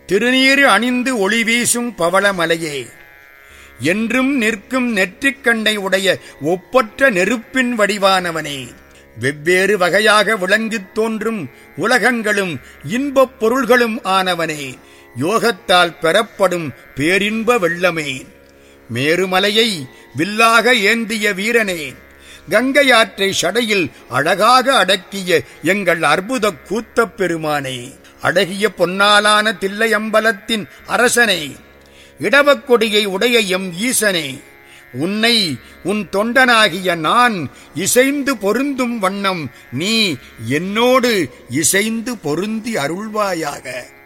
திருநீறு அணிந்து ஒளி வீசும் பவளமலையே என்றும் நிற்கும் நெற்றிக்கண்ணை உடைய ஒப்பற்ற நெருப்பின் வடிவானவனே வெவ்வேறு வகையாக விளங்கித் தோன்றும் உலகங்களும் இன்பப் பொருள்களும் ஆனவனே யோகத்தால் பெறப்படும் பேரின்ப வெள்ளமே மேருமலையை வில்லாக ஏந்திய வீரனே கங்கையாற்றை சடையில் அழகாக அடக்கிய எங்கள் அற்புத கூத்தப் பெருமானே அடகிய பொன்னாலான தில்லையம்பலத்தின் அரசனே இடவக்கொடியை உடைய எம் ஈசனே உன்னை உன் தொண்டனாகிய நான் இசைந்து பொருந்தும் வண்ணம் நீ என்னோடு இசைந்து பொருந்தி அருள்வாயாக